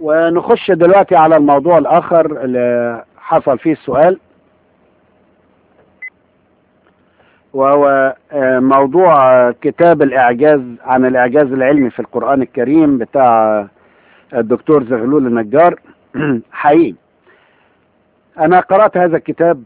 ونخش دلوقتي على الموضوع الآخر اللي حصل فيه السؤال وهو آه، موضوع آه، كتاب الإعجاز عن الإعجاز العلمي في القرآن الكريم بتاع الدكتور زغلول النجار حقيقي أنا قرأت هذا الكتاب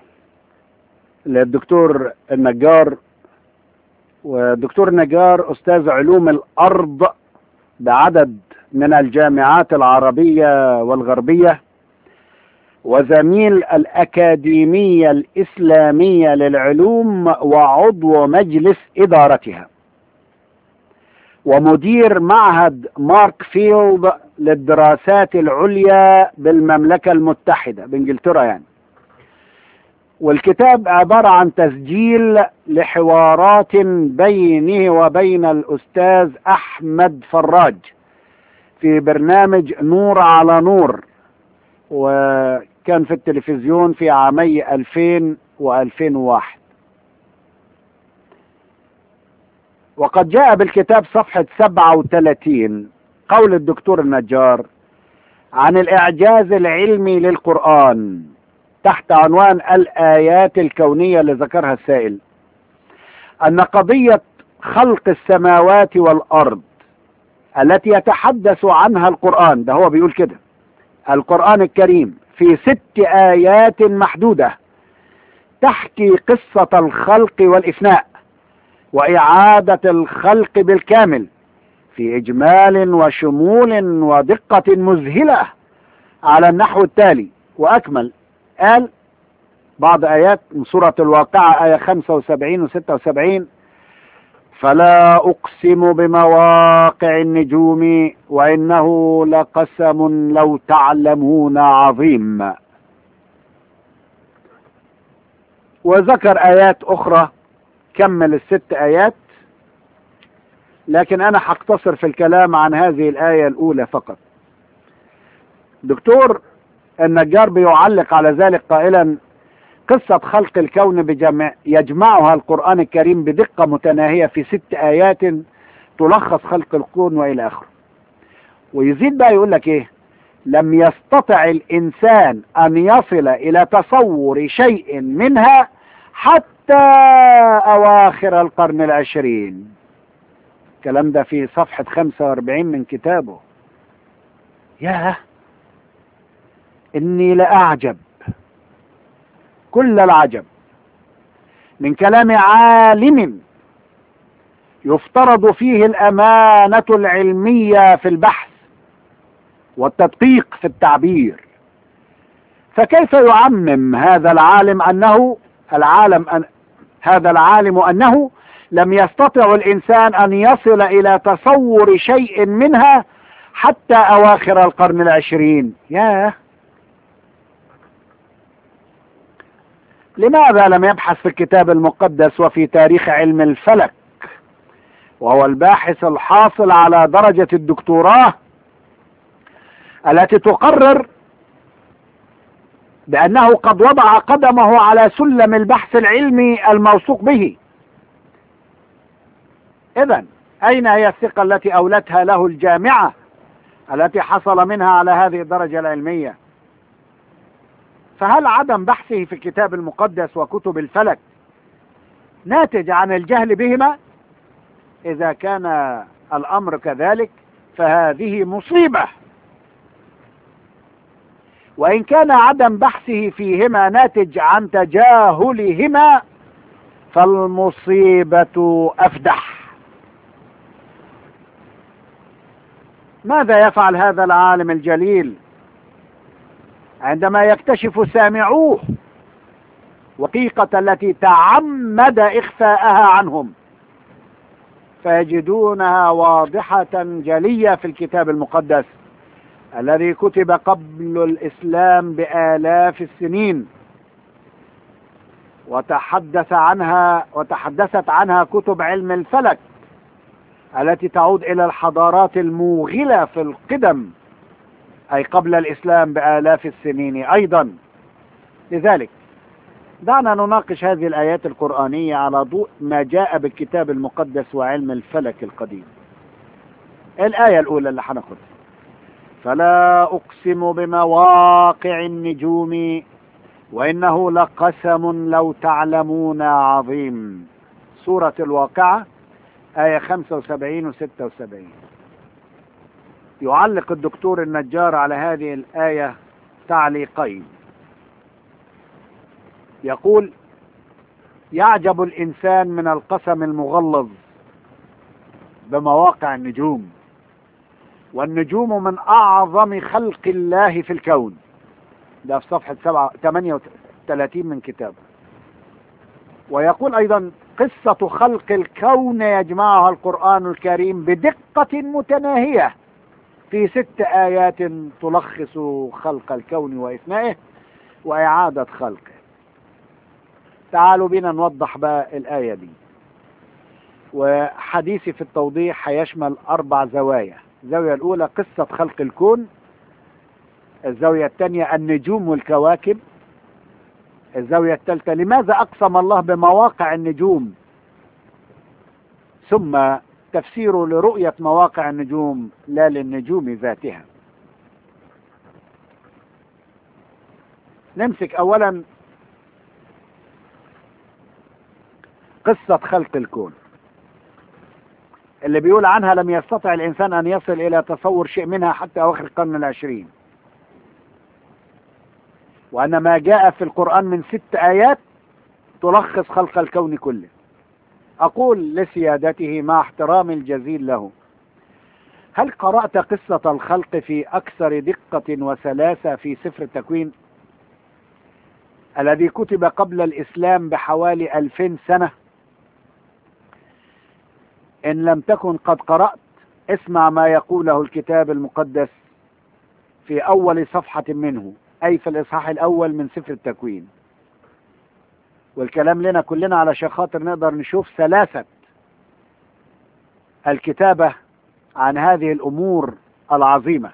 للدكتور النجار والدكتور النجار أستاذ علوم الأرض بعدد من الجامعات العربية والغربية وزميل الأكاديمية الإسلامية للعلوم وعضو مجلس إدارتها ومدير معهد مارك فيلد للدراسات العليا بالمملكة المتحدة بإنجلترا يعني والكتاب عبارة عن تسجيل لحوارات بينه وبين الأستاذ أحمد فراج في برنامج نور على نور وكان في التلفزيون في عامي 2000 و2001 وقد جاء بالكتاب صفحة 37 قول الدكتور النجار عن الإعجاز العلمي للقرآن تحت عنوان الآيات الكونية اللي ذكرها السائل أن قضية خلق السماوات والأرض التي يتحدث عنها القرآن ده هو بيقول كده القرآن الكريم في ست آيات محدودة تحكي قصة الخلق والإفناء وإعادة الخلق بالكامل في إجمال وشمول ودقة مذهلة على النحو التالي وأكمل قال بعض آيات من سورة الواقعة آية 75 و 76 فلا أقسم بمواقع النجوم وإنه لقسم لو تعلمون عظيم وذكر آيات أخرى كمل الست آيات لكن أنا هقتصر في الكلام عن هذه الآية الأولى فقط دكتور النجار بيعلق على ذلك قائلا قصة خلق الكون بجمع يجمعها القرآن الكريم بدقة متناهية في ست آيات تلخص خلق الكون وإلى آخره ويزيد بقى يقول لك إيه لم يستطع الإنسان أن يصل إلى تصور شيء منها حتى أواخر القرن العشرين الكلام ده في صفحة 45 من كتابه ياه إني لأعجب كل العجب من كلام عالم يفترض فيه الأمانة العلمية في البحث والتدقيق في التعبير فكيف يعمم هذا العالم أنه العالم أن هذا العالم أنه لم يستطع الإنسان أن يصل إلى تصور شيء منها حتى أواخر القرن العشرين ياه لماذا لم يبحث في الكتاب المقدس وفي تاريخ علم الفلك وهو الباحث الحاصل على درجة الدكتوراه التي تقرر بأنه قد وضع قدمه على سلم البحث العلمي الموثوق به إذا أين هي الثقة التي أولتها له الجامعة التي حصل منها على هذه الدرجة العلمية فهل عدم بحثه في الكتاب المقدس وكتب الفلك ناتج عن الجهل بهما إذا كان الأمر كذلك فهذه مصيبة وإن كان عدم بحثه فيهما ناتج عن تجاهلهما فالمصيبة أفدح ماذا يفعل هذا العالم الجليل عندما يكتشف سامعوه وقيقة التي تعمد إخفاءها عنهم فيجدونها واضحة جلية في الكتاب المقدس الذي كتب قبل الإسلام بآلاف السنين وتحدث عنها وتحدثت عنها كتب علم الفلك التي تعود إلى الحضارات الموغلة في القدم أي قبل الإسلام بآلاف السنين أيضا لذلك دعنا نناقش هذه الآيات القرآنية على ضوء ما جاء بالكتاب المقدس وعلم الفلك القديم الآية الأولى اللي هناخدها فلا أقسم بمواقع النجوم وإنه لقسم لو تعلمون عظيم سورة الواقعة آية 75 و 76 يعلق الدكتور النجار على هذه الآية تعليقين يقول يعجب الإنسان من القسم المغلظ بمواقع النجوم والنجوم من أعظم خلق الله في الكون ده في صفحة 38 من كتابه ويقول أيضا قصة خلق الكون يجمعها القرآن الكريم بدقة متناهية في ست آيات تلخص خلق الكون وإثنائه وإعادة خلقه تعالوا بنا نوضح بقى الآية دي وحديثي في التوضيح هيشمل أربع زوايا الزاوية الأولى قصة خلق الكون الزاوية الثانية النجوم والكواكب الزاوية الثالثة لماذا أقسم الله بمواقع النجوم ثم تفسير لرؤية مواقع النجوم لا للنجوم ذاتها نمسك أولا قصة خلق الكون اللي بيقول عنها لم يستطع الإنسان أن يصل إلى تصور شيء منها حتى أواخر القرن العشرين وأن ما جاء في القرآن من ست آيات تلخص خلق الكون كله أقول لسيادته مع احترام الجزيل له هل قرأت قصة الخلق في أكثر دقة وسلاسة في سفر التكوين الذي كتب قبل الإسلام بحوالي ألفين سنة إن لم تكن قد قرأت اسمع ما يقوله الكتاب المقدس في أول صفحة منه أي في الإصحاح الأول من سفر التكوين والكلام لنا كلنا علشان خاطر نقدر نشوف سلاسة الكتابة عن هذه الأمور العظيمة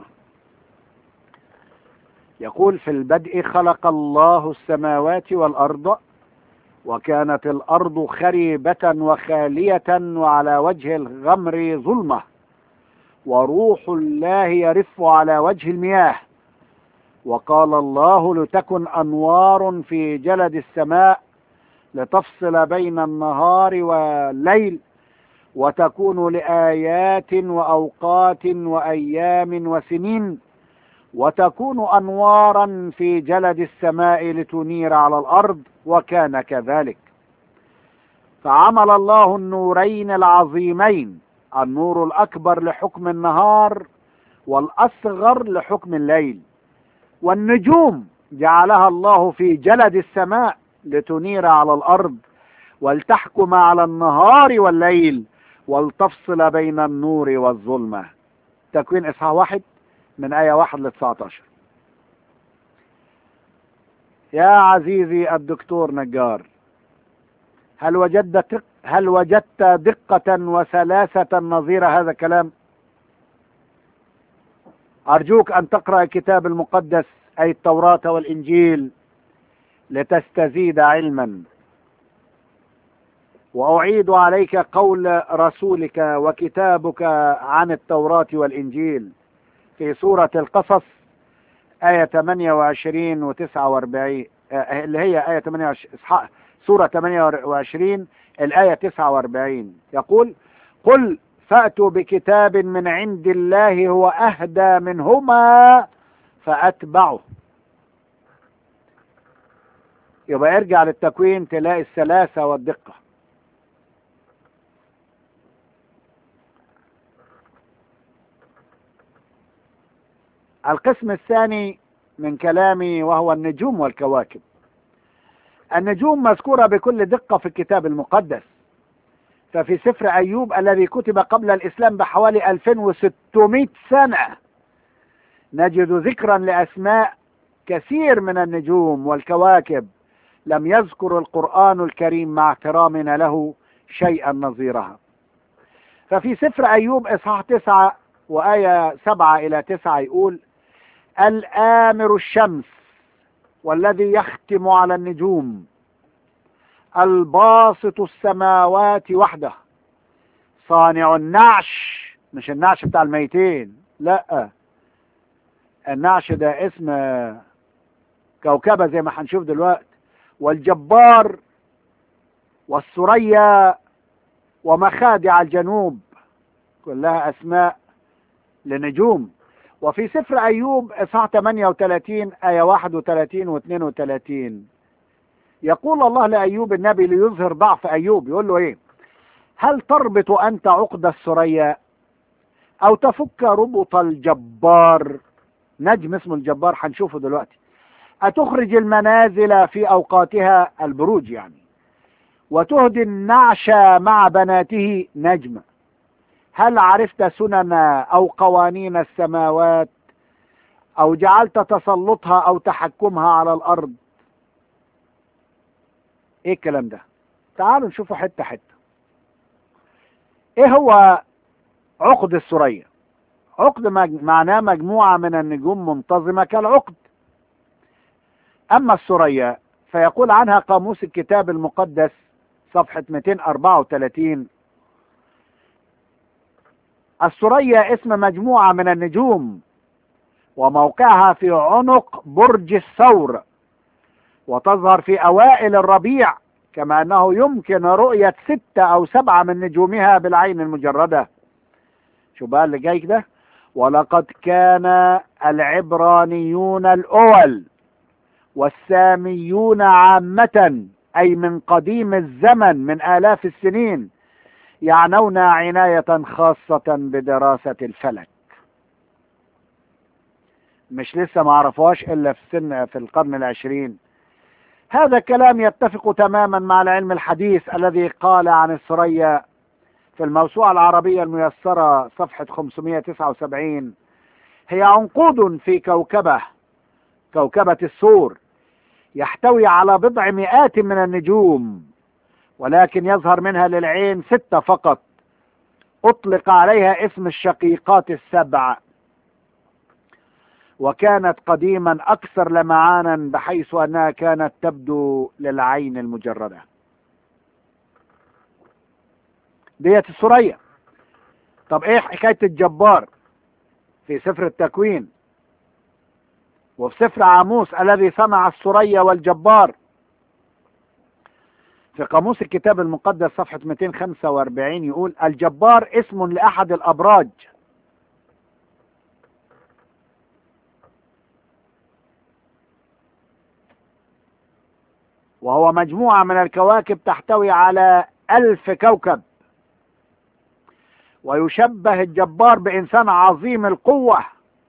يقول في البدء خلق الله السماوات والأرض وكانت الأرض خريبة وخالية وعلى وجه الغمر ظلمة وروح الله يرف على وجه المياه وقال الله لتكن أنوار في جلد السماء لتفصل بين النهار والليل وتكون لآيات وأوقات وأيام وسنين وتكون أنوارا في جلد السماء لتنير على الأرض وكان كذلك فعمل الله النورين العظيمين النور الأكبر لحكم النهار والأصغر لحكم الليل والنجوم جعلها الله في جلد السماء لتنير على الأرض ولتحكم على النهار والليل ولتفصل بين النور والظلمة تكوين إصحاح واحد من آية واحد ل 19 يا عزيزي الدكتور نجار هل وجدت هل وجدت دقة وسلاسة نظير هذا الكلام؟ أرجوك أن تقرأ الكتاب المقدس أي التوراة والإنجيل لتستزيد علما وأعيد عليك قول رسولك وكتابك عن التوراة والإنجيل في سورة القصص آية 28 و 49 اللي هي آية 28 إصحاح سورة 28 الآية 49 يقول قل فأتوا بكتاب من عند الله هو أهدى منهما فأتبعه يبقى ارجع للتكوين تلاقي السلاسة والدقة القسم الثاني من كلامي وهو النجوم والكواكب النجوم مذكورة بكل دقة في الكتاب المقدس ففي سفر أيوب الذي كتب قبل الإسلام بحوالي 2600 سنة نجد ذكرا لأسماء كثير من النجوم والكواكب لم يذكر القرآن الكريم مع احترامنا له شيئا نظيرها ففي سفر أيوب إصحاح تسعة وآية سبعة إلى تسعة يقول الآمر الشمس والذي يختم على النجوم الباسط السماوات وحده صانع النعش مش النعش بتاع الميتين لا النعش ده اسم كوكبة زي ما هنشوف دلوقتي والجبار والثريا ومخادع الجنوب كلها أسماء لنجوم وفي سفر أيوب إصحاح 38 آية 31 و 32 يقول الله لأيوب النبي ليظهر ضعف أيوب يقول له إيه هل تربط أنت عقد الثريا أو تفك ربط الجبار نجم اسمه الجبار هنشوفه دلوقتي أتخرج المنازل في أوقاتها البروج يعني وتهدي النعش مع بناته نجم هل عرفت سنن أو قوانين السماوات أو جعلت تسلطها أو تحكمها على الأرض إيه الكلام ده تعالوا نشوفه حتة حتة إيه هو عقد الثريا عقد مج... معناه مجموعة من النجوم منتظمة كالعقد أما الثريا فيقول عنها قاموس الكتاب المقدس صفحة 234 الثريا اسم مجموعة من النجوم وموقعها في عنق برج الثور وتظهر في أوائل الربيع كما أنه يمكن رؤية ستة أو سبعة من نجومها بالعين المجردة شو بقى اللي جاي ده ولقد كان العبرانيون الأول والساميون عامة أي من قديم الزمن من آلاف السنين يعنون عناية خاصة بدراسة الفلك مش لسه ما عرفوهاش إلا في سن في القرن العشرين هذا الكلام يتفق تماما مع العلم الحديث الذي قال عن الثريا في الموسوعة العربية الميسرة صفحة 579 هي عنقود في كوكبة كوكبة السور يحتوي على بضع مئات من النجوم ولكن يظهر منها للعين ستة فقط أطلق عليها اسم الشقيقات السبع وكانت قديما أكثر لمعانا بحيث أنها كانت تبدو للعين المجردة ديت الثريا طب ايه حكاية الجبار في سفر التكوين وفي سفر عاموس الذي صنع الثريا والجبار في قاموس الكتاب المقدس صفحة 245 يقول الجبار اسم لأحد الأبراج وهو مجموعة من الكواكب تحتوي على ألف كوكب ويشبه الجبار بإنسان عظيم القوة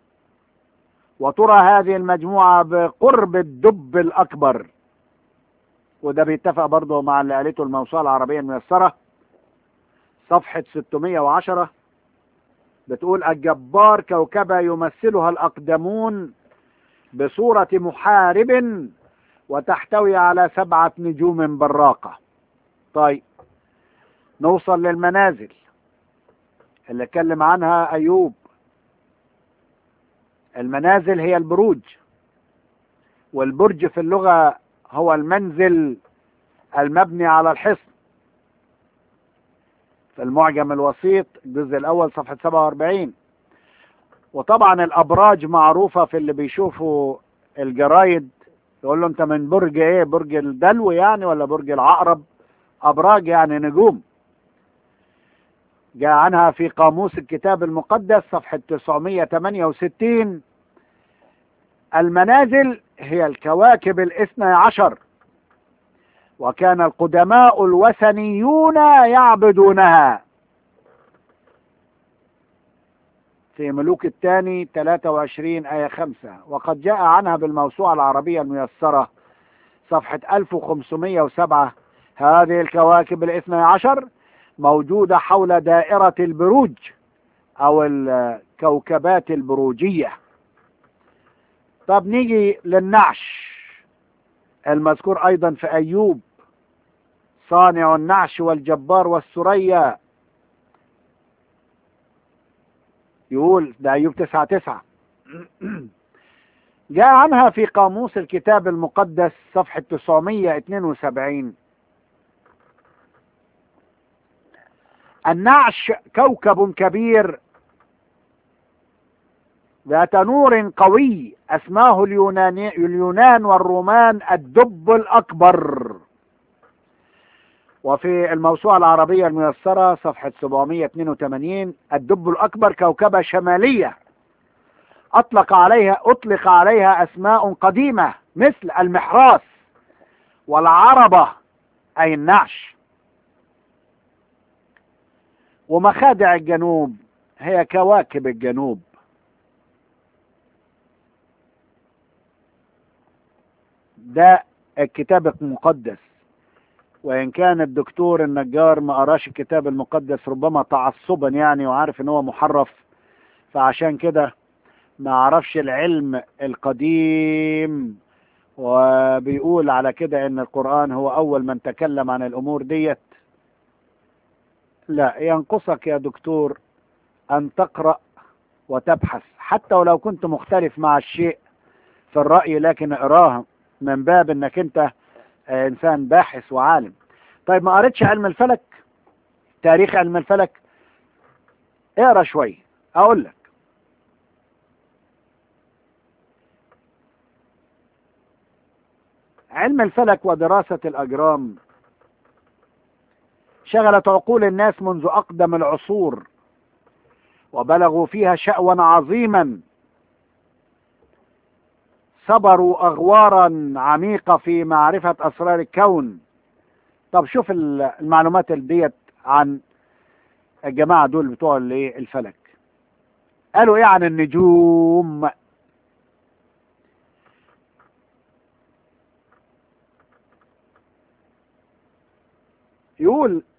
وترى هذه المجموعة بقرب الدب الأكبر وده بيتفق برضه مع اللي قالته الموسوعة العربية الميسرة صفحة 610 بتقول الجبار كوكبة يمثلها الأقدمون بصورة محارب وتحتوي على سبعة نجوم براقة طيب نوصل للمنازل اللي اتكلم عنها أيوب المنازل هي البروج والبرج في اللغة هو المنزل المبني على الحصن في المعجم الوسيط الجزء الأول صفحة 47 وطبعا الأبراج معروفة في اللي بيشوفوا الجرايد يقول له أنت من برج إيه برج الدلو يعني ولا برج العقرب أبراج يعني نجوم جاء عنها في قاموس الكتاب المقدس صفحة 968 المنازل هي الكواكب الاثنى عشر وكان القدماء الوثنيون يعبدونها في ملوك الثاني 23 آية 5 وقد جاء عنها بالموسوعة العربية الميسرة صفحة 1507 هذه الكواكب الاثنى عشر موجودة حول دائرة البروج أو الكوكبات البروجية طب نيجي للنعش المذكور أيضا في أيوب صانع النعش والجبار والثريا يقول ده أيوب تسعة تسعة جاء عنها في قاموس الكتاب المقدس صفحة 972 النعش كوكب كبير ذات نور قوي اسماه اليوناني اليونان والرومان الدب الاكبر وفي الموسوعة العربية الميسرة صفحة 782 الدب الأكبر كوكبة شمالية أطلق عليها أطلق عليها أسماء قديمة مثل المحراس والعربة أي النعش ومخادع الجنوب هي كواكب الجنوب ده الكتاب المقدس وإن كان الدكتور النجار ما قراش الكتاب المقدس ربما تعصبا يعني وعارف إن هو محرف فعشان كده ما عرفش العلم القديم وبيقول على كده ان القرآن هو اول من تكلم عن الامور ديت لا ينقصك يا دكتور ان تقرأ وتبحث حتى ولو كنت مختلف مع الشيء في الرأي لكن اقراه من باب انك انت انسان باحث وعالم طيب ما قريتش علم الفلك تاريخ علم الفلك اقرا شويه اقول لك علم الفلك ودراسة الأجرام شغلت عقول الناس منذ أقدم العصور وبلغوا فيها شأوا عظيما صبروا أغوارا عميقة في معرفة أسرار الكون طب شوف المعلومات ديت عن الجماعة دول بتوع الفلك قالوا ايه عن النجوم يقول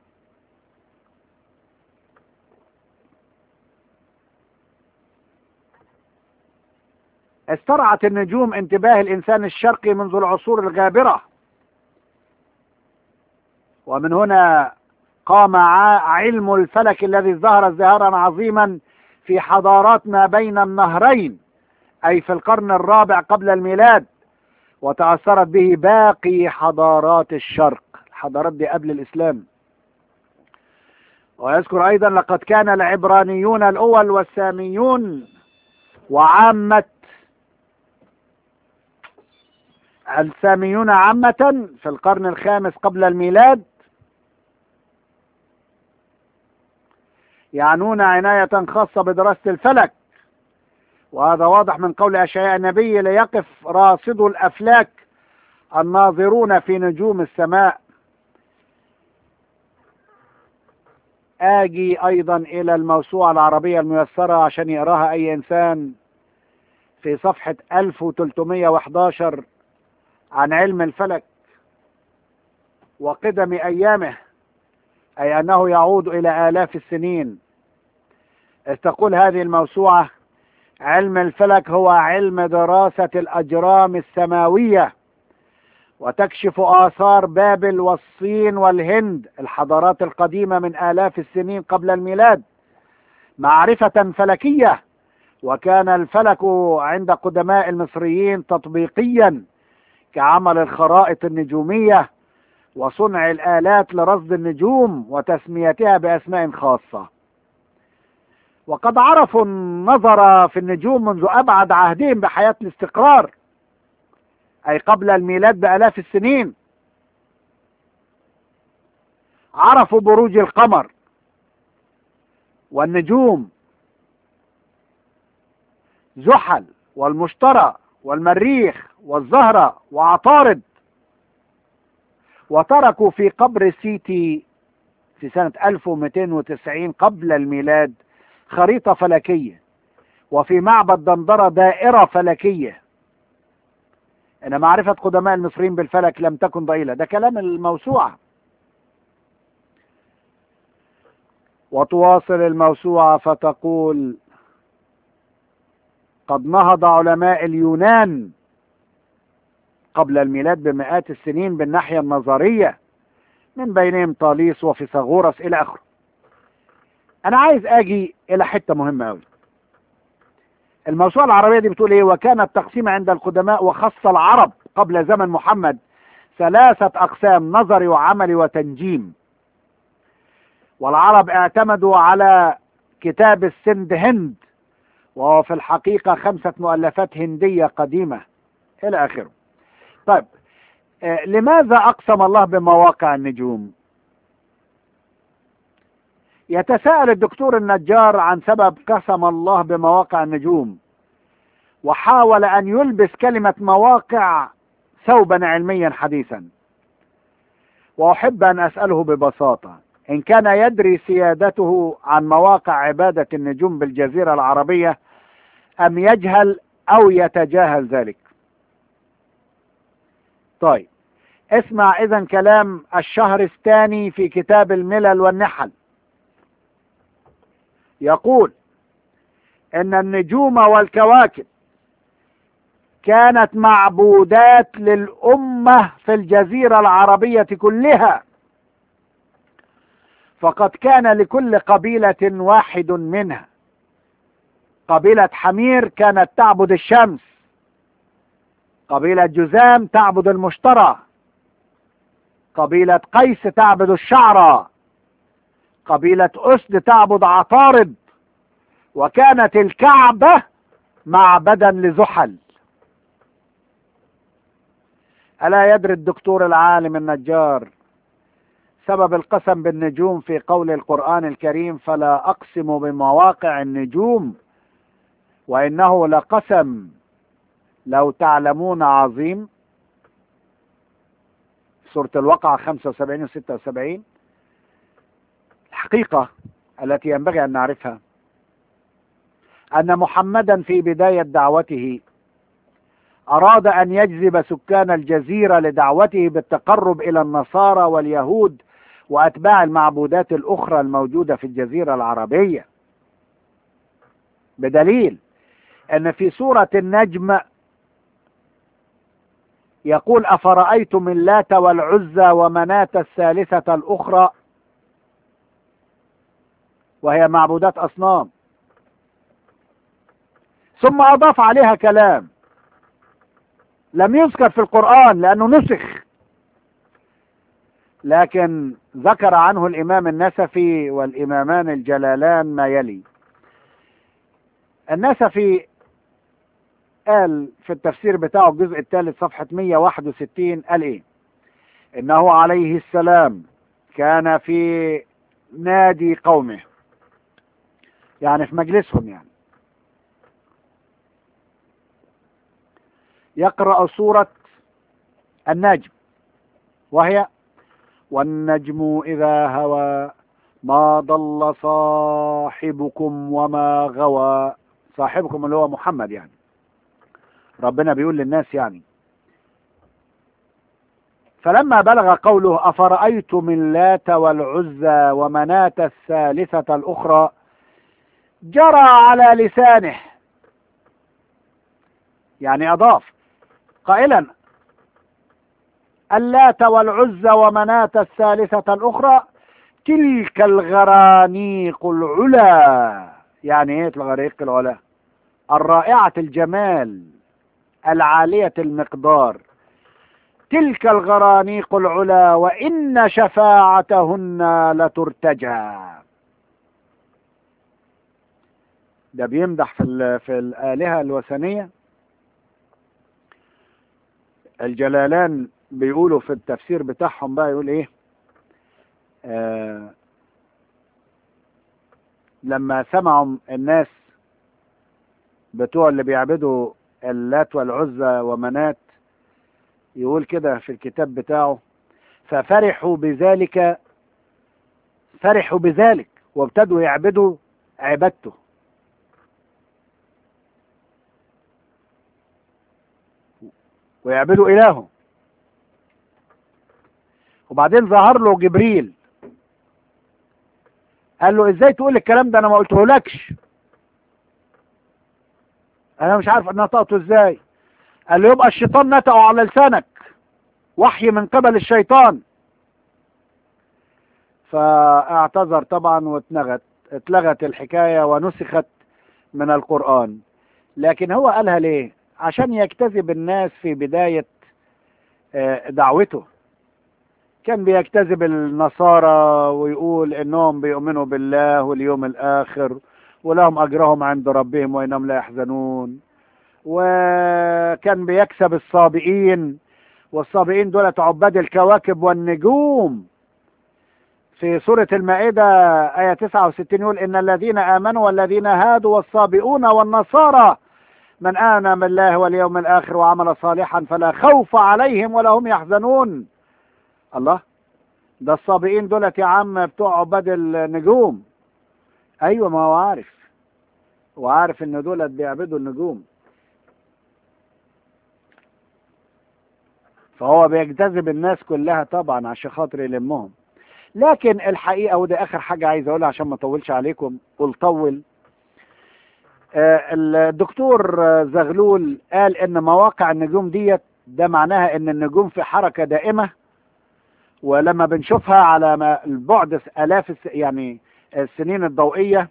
استرعت النجوم انتباه الإنسان الشرقي منذ العصور الغابرة ومن هنا قام علم الفلك الذي ظهر ازدهارا عظيما في حضارات ما بين النهرين أي في القرن الرابع قبل الميلاد وتأثرت به باقي حضارات الشرق الحضارات دي قبل الإسلام ويذكر أيضا لقد كان العبرانيون الأول والساميون وعامة الساميون عامة في القرن الخامس قبل الميلاد يعنون عناية خاصة بدراسة الفلك وهذا واضح من قول أشعياء النبي ليقف راصد الأفلاك الناظرون في نجوم السماء آجي أيضا إلى الموسوعة العربية الميسرة عشان يقراها أي إنسان في صفحة 1311 عن علم الفلك وقدم أيامه أي أنه يعود إلى آلاف السنين تقول هذه الموسوعة علم الفلك هو علم دراسة الأجرام السماوية وتكشف آثار بابل والصين والهند الحضارات القديمة من آلاف السنين قبل الميلاد معرفة فلكية وكان الفلك عند قدماء المصريين تطبيقيا كعمل الخرائط النجومية وصنع الآلات لرصد النجوم وتسميتها بأسماء خاصة وقد عرفوا النظر في النجوم منذ أبعد عهدهم بحياة الاستقرار أي قبل الميلاد بآلاف السنين عرفوا بروج القمر والنجوم زحل والمشترى والمريخ والزهرة وعطارد وتركوا في قبر سيتي في سنة 1290 قبل الميلاد خريطة فلكية وفي معبد دندرة دائرة فلكية ان معرفة قدماء المصريين بالفلك لم تكن ضئيلة ده كلام الموسوعة وتواصل الموسوعة فتقول قد نهض علماء اليونان قبل الميلاد بمئات السنين بالناحية النظرية من بينهم طاليس وفيثاغورس إلى آخره أنا عايز أجي إلى حتة مهمة أوي الموسوعة العربية دي بتقول إيه وكان التقسيم عند القدماء وخاصة العرب قبل زمن محمد ثلاثة أقسام نظري وعملي وتنجيم والعرب اعتمدوا على كتاب السند هند وهو في الحقيقة خمسة مؤلفات هندية قديمة إلى آخره طيب آه، لماذا أقسم الله بمواقع النجوم يتساءل الدكتور النجار عن سبب قسم الله بمواقع النجوم وحاول أن يلبس كلمة مواقع ثوبا علميا حديثا وأحب أن أسأله ببساطة إن كان يدري سيادته عن مواقع عبادة النجوم بالجزيرة العربية أم يجهل أو يتجاهل ذلك طيب اسمع إذا كلام الشهر الثاني في كتاب الملل والنحل يقول إن النجوم والكواكب كانت معبودات للأمة في الجزيرة العربية كلها فقد كان لكل قبيلة واحد منها قبيلة حمير كانت تعبد الشمس قبيلة جزام تعبد المشترى قبيلة قيس تعبد الشعرى قبيلة أسد تعبد عطارد وكانت الكعبة معبدا لزحل ألا يدري الدكتور العالم النجار سبب القسم بالنجوم في قول القرآن الكريم فلا أقسم بمواقع النجوم وإنه لقسم لو تعلمون عظيم سورة الوقعة 75 و 76 الحقيقة التي ينبغي أن نعرفها أن محمدا في بداية دعوته أراد أن يجذب سكان الجزيرة لدعوته بالتقرب إلى النصارى واليهود وأتباع المعبودات الأخرى الموجودة في الجزيرة العربية بدليل أن في سورة النجم يقول أفرأيتم اللات والعزى ومناة الثالثة الأخرى وهي معبودات أصنام ثم أضاف عليها كلام لم يذكر في القرآن لأنه نسخ لكن ذكر عنه الإمام النسفي والإمامان الجلالان ما يلي النسفي قال في التفسير بتاعه الجزء الثالث صفحة 161 قال ايه انه عليه السلام كان في نادي قومه يعني في مجلسهم يعني يقرأ سورة النجم وهي والنجم إذا هوى ما ضل صاحبكم وما غوى صاحبكم اللي هو محمد يعني ربنا بيقول للناس يعني فلما بلغ قوله أفرأيتم اللات والعزى ومناة الثالثة الأخرى جرى على لسانه يعني أضاف قائلا اللات والعزى ومناة الثالثة الأخرى تلك الغرانيق العلا يعني ايه الغريق العلا الرائعة الجمال العالية المقدار تلك الغرانيق العلا وإن شفاعتهن لترتجى ده بيمدح في في الآلهة الوثنية الجلالان بيقولوا في التفسير بتاعهم بقى يقول ايه آه لما سمعوا الناس بتوع اللي بيعبدوا اللات والعزى ومنات يقول كده في الكتاب بتاعه ففرحوا بذلك فرحوا بذلك وابتدوا يعبدوا عبادته ويعبدوا إلهه وبعدين ظهر له جبريل قال له ازاي تقول الكلام ده انا ما قلته لكش انا مش عارف انا نطقته ازاي قال له يبقى الشيطان نطقه على لسانك وحي من قبل الشيطان فاعتذر طبعا واتلغت اتلغت الحكاية ونسخت من القرآن لكن هو قالها ليه عشان يجتذب الناس في بداية دعوته كان بيجتذب النصارى ويقول انهم بيؤمنوا بالله واليوم الاخر ولهم أجرهم عند ربهم وإنهم لا يحزنون وكان بيكسب الصابئين والصابئين دولة عباد الكواكب والنجوم في سورة المائدة آية 69 يقول إن الذين آمنوا والذين هادوا والصابئون والنصارى من آمن بالله واليوم الآخر وعمل صالحا فلا خوف عليهم ولا هم يحزنون الله ده الصابئين دولت يا عم بتوع عباد النجوم ايوه ما هو عارف وعارف ان دولت بيعبدوا النجوم فهو بيجتذب الناس كلها طبعا عشان خاطر يلمهم لكن الحقيقه ودي اخر حاجه عايز اقولها عشان ما اطولش عليكم قول طول آه، الدكتور آه، زغلول قال ان مواقع النجوم ديت ده معناها ان النجوم في حركه دائمه ولما بنشوفها على ما- البعد الاف الس- يعني السنين الضوئيه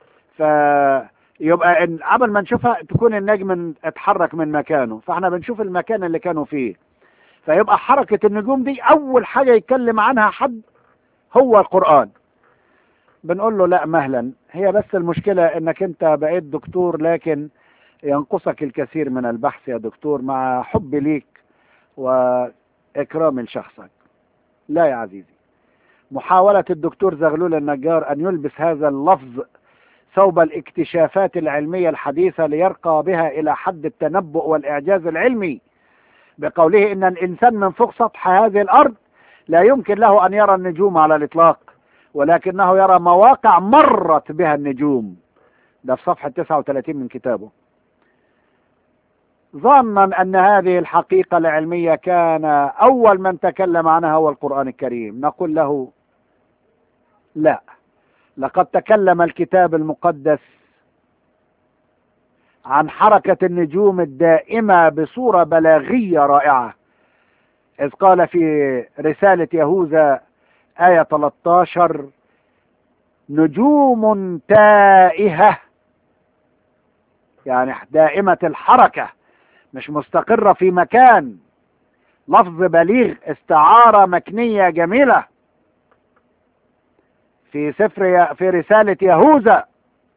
فيبقى ان قبل ما نشوفها تكون النجم من- اتحرك من مكانه فاحنا بنشوف المكان اللي كانوا فيه فيبقى حركه النجوم دي اول حاجه يتكلم عنها حد هو القران بنقول له لا مهلا هي بس المشكله انك انت بقيت دكتور لكن ينقصك الكثير من البحث يا دكتور مع حبي ليك واكرامي لشخصك لا يا عزيزي محاولة الدكتور زغلول النجار أن يلبس هذا اللفظ ثوب الاكتشافات العلمية الحديثة ليرقى بها إلى حد التنبؤ والإعجاز العلمي بقوله إن الإنسان من فوق سطح هذه الأرض لا يمكن له أن يرى النجوم على الإطلاق ولكنه يرى مواقع مرت بها النجوم ده في صفحة 39 من كتابه ظنا أن هذه الحقيقة العلمية كان أول من تكلم عنها هو القرآن الكريم نقول له لا لقد تكلم الكتاب المقدس عن حركة النجوم الدائمة بصورة بلاغية رائعة إذ قال في رسالة يهوذا آية 13 نجوم تائهة يعني دائمة الحركة مش مستقرة في مكان لفظ بليغ استعارة مكنية جميلة في سفر في رسالة يهوذا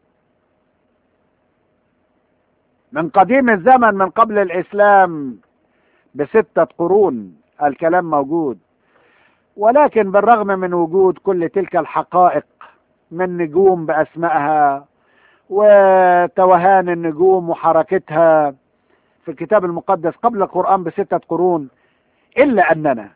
من قديم الزمن من قبل الإسلام بستة قرون الكلام موجود ولكن بالرغم من وجود كل تلك الحقائق من نجوم بأسمائها وتوهان النجوم وحركتها في الكتاب المقدس قبل القرآن بستة قرون إلا أننا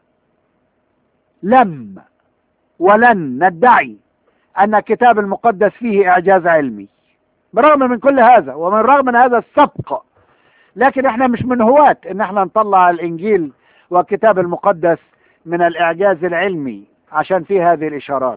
لم ولن ندعي أن الكتاب المقدس فيه إعجاز علمي بالرغم من كل هذا ومن رغم من هذا السبق لكن احنا مش من هواة ان احنا نطلع الانجيل والكتاب المقدس من الاعجاز العلمي عشان فيه هذه الاشارات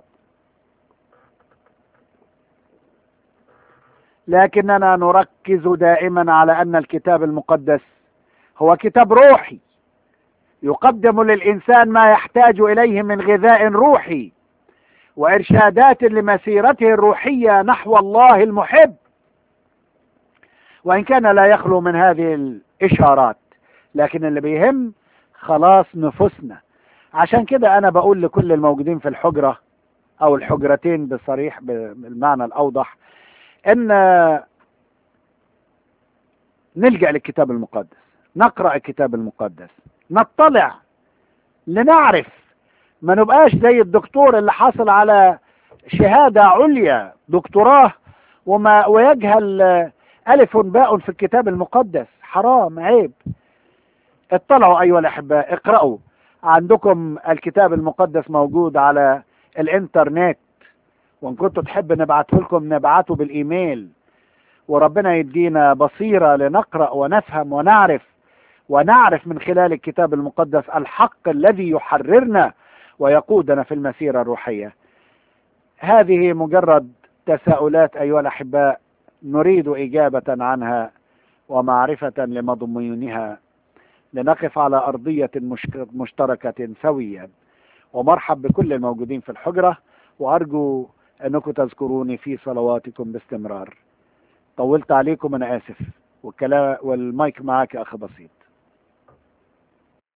لكننا نركز دائما على ان الكتاب المقدس هو كتاب روحي يقدم للانسان ما يحتاج اليه من غذاء روحي وارشادات لمسيرته الروحيه نحو الله المحب وان كان لا يخلو من هذه الاشارات لكن اللي بيهم خلاص نفوسنا عشان كده انا بقول لكل الموجودين في الحجره او الحجرتين بصريح بالمعنى الاوضح ان نلجا للكتاب المقدس نقرا الكتاب المقدس نطلع لنعرف ما نبقاش زي الدكتور اللي حصل على شهاده عليا دكتوراه وما ويجهل ألف باء في الكتاب المقدس حرام عيب اطلعوا أيها الأحباء اقرأوا عندكم الكتاب المقدس موجود على الانترنت وان كنتوا تحب نبعته لكم نبعته بالايميل وربنا يدينا بصيرة لنقرأ ونفهم ونعرف ونعرف من خلال الكتاب المقدس الحق الذي يحررنا ويقودنا في المسيرة الروحية هذه مجرد تساؤلات أيها الأحباء نريد إجابة عنها ومعرفة لمضمونها لنقف على أرضية مشتركة سويا ومرحب بكل الموجودين في الحجرة وأرجو أنكم تذكروني في صلواتكم باستمرار طولت عليكم أنا آسف والكلام والمايك معك أخ بسيط